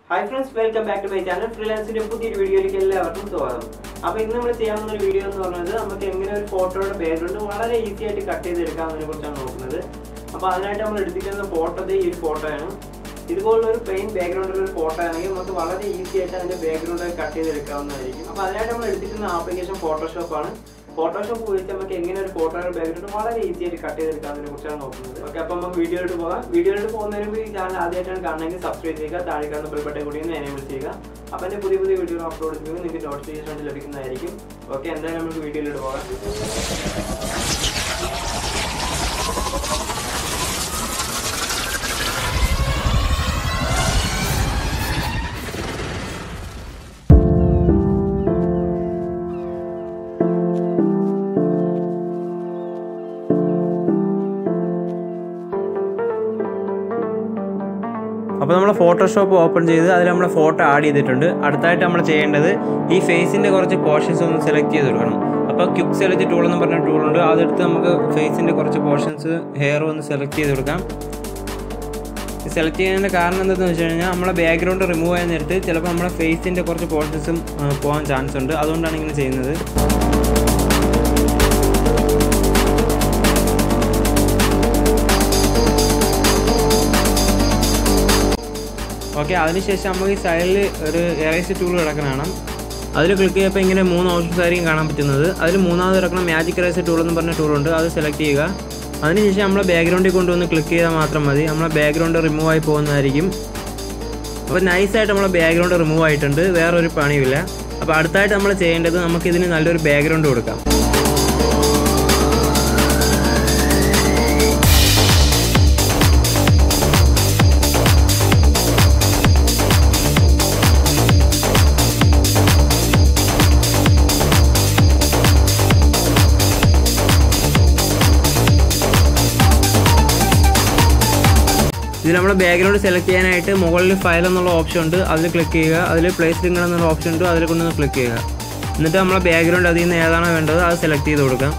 hi friends welcome back to my channel ഫ്രീലാൻസിന്റെ പുതിയൊരു വീഡിയോയിലേക്ക് എല്ലാവർക്കും സ്വാഗതം അപ്പോൾ ഇന്ന് നമ്മൾ ചെയ്യാവുന്ന ഒരു വീഡിയോ എന്ന് പറയുന്നത് നമുക്ക് എങ്ങനെ ഒരു ഫോട്ടോയുടെ ബാക്ക്ഗ്രൗണ്ട് വളരെ ഈസി ആയിട്ട് കട്ട് ചെയ്തെടുക്കാവുന്നതിനെ കുറിച്ചാണ് നോക്കുന്നത് അപ്പോൾ അതിനായിട്ട് നമ്മൾ എടുത്തിരിക്കുന്ന ഫോട്ടോ ഈ ഒരു ഫോട്ടോയാണ് ഇതുപോലുള്ള ഒരു പ്ലെയിൻ ബാക്ക്ഗ്രൗണ്ടിലുള്ള ഒരു ഫോട്ടോ ആണെങ്കിൽ നമുക്ക് വളരെ ഈസി ആയിട്ട് അതിന്റെ ബാക്ക്ഗ്രൗണ്ട് കട്ട് ചെയ്തെടുക്കാവുന്നതായിരിക്കും അപ്പോൾ അതിനായിട്ട് നമ്മൾ എടുത്തിരിക്കുന്ന ആപ്ലിക്കേഷൻ ഫോട്ടോഷോപ്പ് ആണ് ഫോട്ടോഷോപ്പ് ഉപയോഗിച്ച് നമുക്ക് എങ്ങനെ ഒരു ഫോട്ടോയുടെ ബാക്ക്ഗ്രൗണ്ട് വളരെ ഈസി ആയിട്ട് കട്ട് ചെയ്തെടുക്കാവുന്നതിനെ കുറിച്ചാണ് നോക്കുന്നത് ഓക്കെ അപ്പോൾ നമുക്ക് വീഡിയോയിലോട്ട് പോകാം വീഡിയോയിലോട്ട് പോകുന്നതിന് മുമ്പ് ഈ ചാനൽ ആദ്യമായിട്ടാണ് കാണണമെങ്കിൽ സബ്സ്ക്രൈബ് ചെയ്യുക താഴെ കാണുന്ന ബെൽ ബട്ടൺ കൂടി ഒന്ന് എനേബിൾ ചെയ്യുക അപ്പോൾ എൻ്റെ പുതിയ പുതിയ വീഡിയോ അപ്ലോഡ് ചെയ്യുമ്പോൾ നിങ്ങൾക്ക് നോട്ടിഫിക്കേഷൻ ലഭിക്കുന്നതായിരിക്കും ഓക്കെ എന്തായാലും നമുക്ക് വീഡിയോയിലോട്ട് പോകാം അപ്പോൾ നമ്മൾ ഫോട്ടോഷോപ്പ് ഓപ്പൺ ചെയ്ത് അതിൽ നമ്മൾ ഫോട്ടോ ആഡ് ചെയ്തിട്ടുണ്ട് അടുത്തായിട്ട് നമ്മൾ ചെയ്യേണ്ടത് ഈ ഫേസിൻ്റെ കുറച്ച് പോർഷൻസ് ഒന്ന് സെലക്ട് ചെയ്ത് കൊടുക്കണം അപ്പോൾ ക്യുക്ക് സെലക്ട് ടൂൾ എന്ന് പറഞ്ഞ ടൂളുണ്ട് അതെടുത്ത് നമുക്ക് ഫേസിൻ്റെ കുറച്ച് പോർഷൻസ് ഹെയർ ഒന്ന് സെലക്ട് ചെയ്ത് കൊടുക്കാം സെലക്ട് ചെയ്യുന്നതിൻ്റെ കാരണം എന്താണെന്ന് വെച്ച് കഴിഞ്ഞാൽ നമ്മളെ ബാക്ക്ഗ്രൗണ്ട് റിമൂവ് ചെയ്യാൻ നേരത്ത് ചിലപ്പോൾ നമ്മുടെ ഫേസിൻ്റെ കുറച്ച് പോർഷൻസും പോകാൻ ചാൻസ് ഉണ്ട് അതുകൊണ്ടാണ് ഇങ്ങനെ ചെയ്യുന്നത് ഓക്കെ അതിനുശേഷം നമുക്ക് ഈ സൈഡിൽ ഒരു എറേസ് ടൂൾ കിടക്കണതാണ് അതിൽ ക്ലിക്ക് ചെയ്യുമ്പോൾ ഇങ്ങനെ മൂന്ന് ഓപ്ഷൻസ് ആയിരിക്കും കാണാൻ പറ്റുന്നത് അതിൽ മൂന്നാമത് കിടക്കുന്ന മാജിക് എറേസ് ടൂൾ എന്ന് പറഞ്ഞ ടൂളുണ്ട് അത് സെലക്ട് ചെയ്യുക അതിനുശേഷം നമ്മളെ ബാക്ക്ഗ്രൗണ്ടിൽ കൊണ്ടുവന്ന് ക്ലിക്ക് ചെയ്താൽ മാത്രം മതി നമ്മളെ ബാക്ക്ഗ്രൗണ്ട് റിമൂവ് ആയി പോകുന്നതായിരിക്കും അപ്പോൾ നൈസായിട്ട് നമ്മളെ ബാക്ക്ഗ്രൗണ്ട് റിമൂവ് ആയിട്ടുണ്ട് വേറൊരു പണിയുമില്ല അപ്പോൾ അടുത്തായിട്ട് നമ്മൾ ചെയ്യേണ്ടത് നമുക്കിതിന് നല്ലൊരു ബാക്ക്ഗ്രൗണ്ട് കൊടുക്കാം ഇതിൽ നമ്മൾ ബാക്ക്ഗ്രൗണ്ട് സെലക്ട് ചെയ്യാനായിട്ട് മുകളിൽ ഫയൽ എന്നുള്ള ഓപ്ഷൻ ഉണ്ട് അതിൽ ക്ലിക്ക് ചെയ്യുക അതിൽ പ്ലേസ് ലിങ്ക് എന്നുള്ള ഓപ്ഷൻ ഉണ്ട് അതിൽ കൊണ്ടൊന്ന് ക്ലിക്ക് ചെയ്യുക എന്നിട്ട് നമ്മളെ ബാക്ക്ഗ്രൗണ്ട് അതിൽ നിന്ന് ഏതാണോ വേണ്ടത് അത് സെലക്ട് ചെയ്ത് കൊടുക്കാം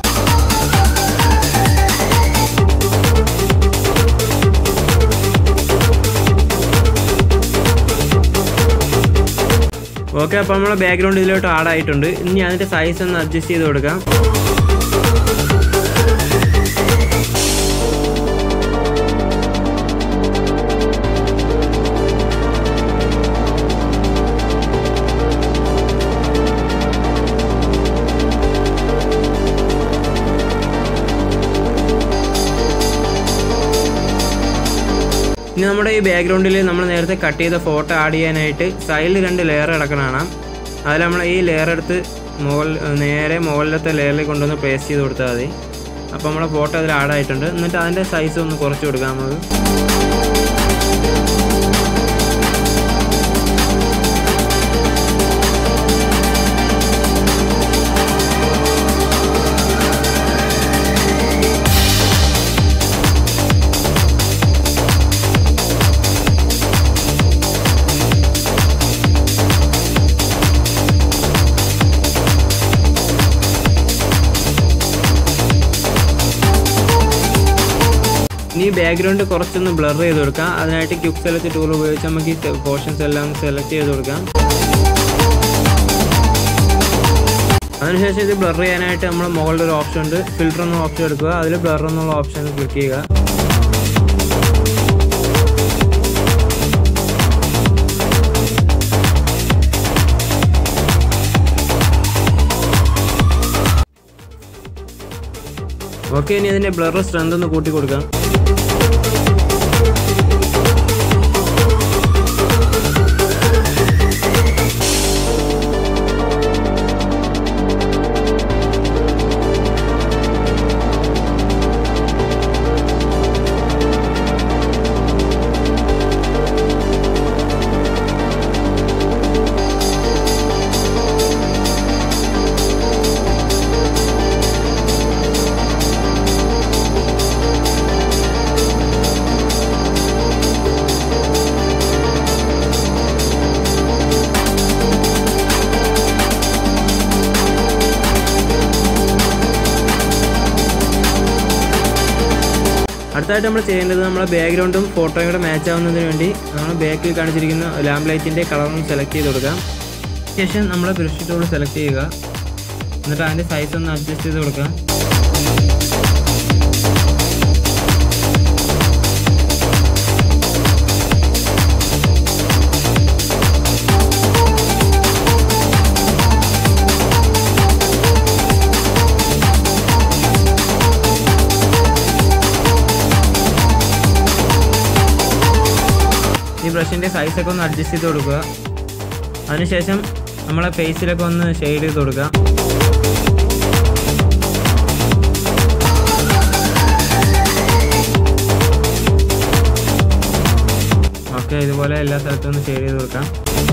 ഓക്കെ അപ്പോൾ നമ്മളെ ബാക്ക്ഗ്രൗണ്ട് ഇതിലോട്ട് ആഡ് ആയിട്ടുണ്ട് ഇനി അതിൻ്റെ സൈസ് ഒന്ന് അഡ്ജസ്റ്റ് ചെയ്ത് കൊടുക്കാം ഇനി നമ്മുടെ ഈ ബാക്ക്ഗ്രൗണ്ടിൽ നമ്മൾ നേരത്തെ കട്ട് ചെയ്ത ഫോട്ടോ ആഡ് ചെയ്യാനായിട്ട് സൈഡിൽ രണ്ട് ലെയർ കിടക്കണതാണ് അതിൽ നമ്മൾ ഈ ലെയർ എടുത്ത് മുകളിൽ നേരെ മുകളിലത്തെ ലെയറിൽ കൊണ്ടുവന്ന് പേസ്റ്റ് ചെയ്ത് കൊടുത്താൽ മതി അപ്പോൾ നമ്മളെ ഫോട്ടോ അതിൽ ആഡ് ആയിട്ടുണ്ട് എന്നിട്ട് അതിൻ്റെ സൈസ് ഒന്ന് കുറച്ച് കൊടുക്കാം നമുക്ക് ഇനി ബാക്ക്ഗ്രൗണ്ട് കുറച്ചൊന്ന് ബ്ലർ ചെയ്ത് കൊടുക്കാം അതിനായിട്ട് ക്യുക്ക് സെലക്ട് ടൂൾ ഉപയോഗിച്ച് നമുക്ക് ഈ പോർഷൻസ് എല്ലാം സെലക്ട് ചെയ്ത് കൊടുക്കാം അതിനുശേഷം ഇത് ബ്ലർ ചെയ്യാനായിട്ട് നമ്മൾ മുകളിൽ ഒരു ഓപ്ഷൻ ഉണ്ട് ഫിൽറ്റർ എന്ന ഓപ്ഷൻ എടുക്കുക അതിൽ ബ്ലർ എന്നുള്ള ഓപ്ഷൻ ക്ലിക്ക് ചെയ്യുക ഓക്കെ ഇനി അതിൻ്റെ ബ്ലർ സ്ട്രെങ്ത് ഒന്ന് കൂട്ടി കൊടുക്കാം അടുത്തായിട്ട് നമ്മൾ ചെയ്യേണ്ടത് നമ്മളെ ബാക്ക്ഗ്രൗണ്ടും ഫോട്ടോയും കൂടെ മാച്ച് ആവുന്നതിന് വേണ്ടി നമ്മൾ ബാക്കിൽ കാണിച്ചിരിക്കുന്ന ലാമ്പ് ലൈറ്റിൻ്റെ കളറൊന്ന് സെലക്ട് ചെയ്ത് കൊടുക്കാം ശേഷം നമ്മൾ ബ്രഷ് ടൂൾ സെലക്ട് ചെയ്യുക എന്നിട്ട് അതിൻ്റെ സൈസ് ഒന്ന് അഡ്ജസ്റ്റ് ചെയ്ത് കൊടുക്കാം ഈ ബ്രഷിൻ്റെ സൈസൊക്കെ ഒന്ന് അഡ്ജസ്റ്റ് ചെയ്ത് കൊടുക്കുക അതിനുശേഷം നമ്മളെ ഫേസിലൊക്കെ ഒന്ന് ഷെയ്ഡ് ചെയ്ത് കൊടുക്കുക ഓക്കെ ഇതുപോലെ എല്ലാ സ്ഥലത്തും ഒന്ന് ഷെയ്ഡ് ചെയ്ത് കൊടുക്കാം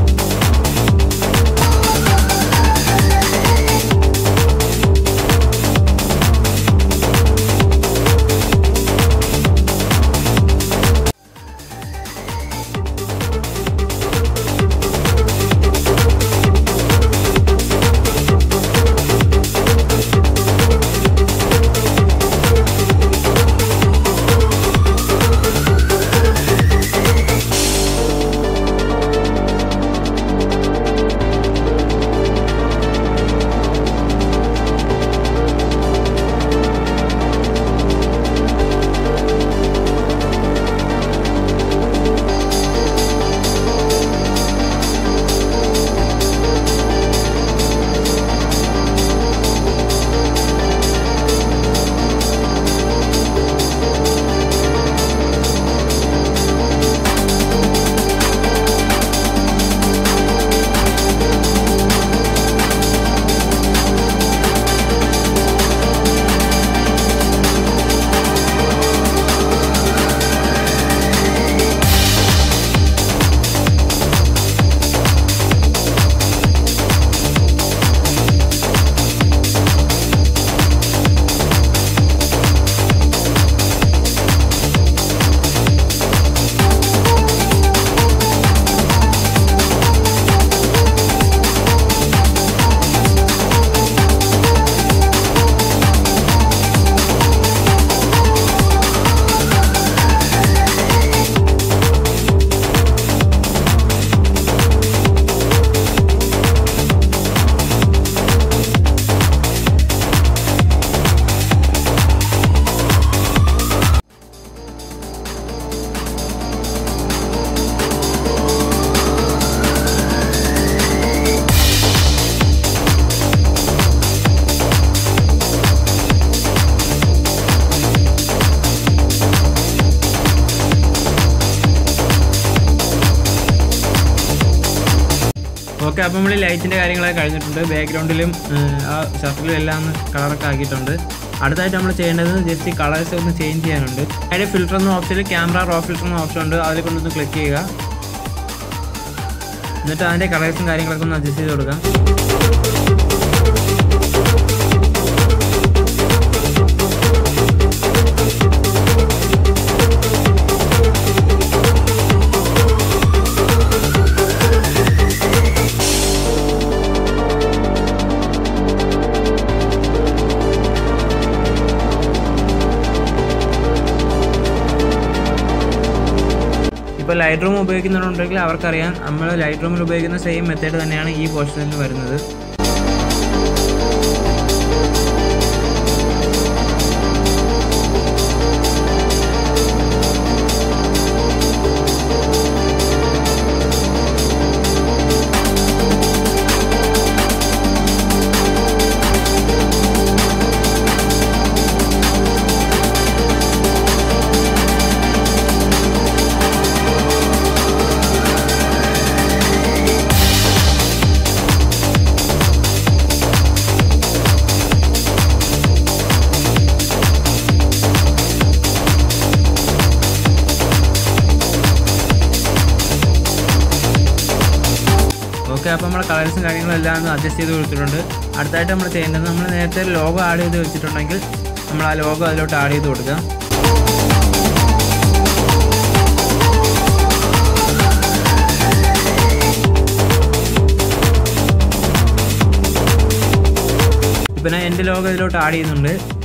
ഓക്കെ അപ്പോൾ നമ്മൾ ലൈറ്റിൻ്റെ കാര്യങ്ങളൊക്കെ കഴിഞ്ഞിട്ടുണ്ട് ബാക്ക്ഗ്രൗണ്ടിലും ആ ഷർട്ടിലും എല്ലാം ഒന്ന് കളറൊക്കെ ആക്കിയിട്ടുണ്ട് അടുത്തായിട്ട് നമ്മൾ ചെയ്യേണ്ടത് ജസ്റ്റ് കളേഴ്സ് ഒന്ന് ചേഞ്ച് ചെയ്യാനുണ്ട് അതിൻ്റെ ഫിൽറ്റർ എന്ന ഓപ്ഷനിൽ ക്യാമറ റോ ഫിൽറ്റർ എന്ന ഓപ്ഷൻ ഉണ്ട് അതിൽ കൊണ്ടൊന്ന് ക്ലിക്ക് ചെയ്യുക എന്നിട്ട് അതിൻ്റെ കളേഴ്സും കാര്യങ്ങളൊക്കെ ഒന്ന് അഡ്ജസ്റ്റ് ചെയ്ത് കൊടുക്കാം ഇപ്പോൾ ലൈറ്റ് റൂം ഉപയോഗിക്കുന്നുണ്ടെങ്കിൽ അവർക്കറിയാം നമ്മൾ ലൈറ്റ് റൂമിൽ ഉപയോഗിക്കുന്ന സെയിം മെത്തേഡ് തന്നെയാണ് ഈ പോർഷനിൽ വരുന്നത് ഓക്കെ അപ്പോൾ നമ്മൾ കളേഴ്സും കാര്യങ്ങളും എല്ലാം ഒന്ന് അഡ്ജസ്റ്റ് ചെയ്ത് കൊടുത്തിട്ടുണ്ട് അടുത്തായിട്ട് നമ്മൾ ചെയ്യേണ്ടത് നമ്മൾ നേരത്തെ ലോഗോ ആഡ് ചെയ്ത് വെച്ചിട്ടുണ്ടെങ്കിൽ നമ്മൾ ആ ലോഗോ അതിലോട്ട് ആഡ് ചെയ്ത് കൊടുക്കുക ഇപ്പം ഞാൻ എൻ്റെ ലോഗോ ഇതിലോട്ട് ആഡ് ചെയ്യുന്നുണ്ട്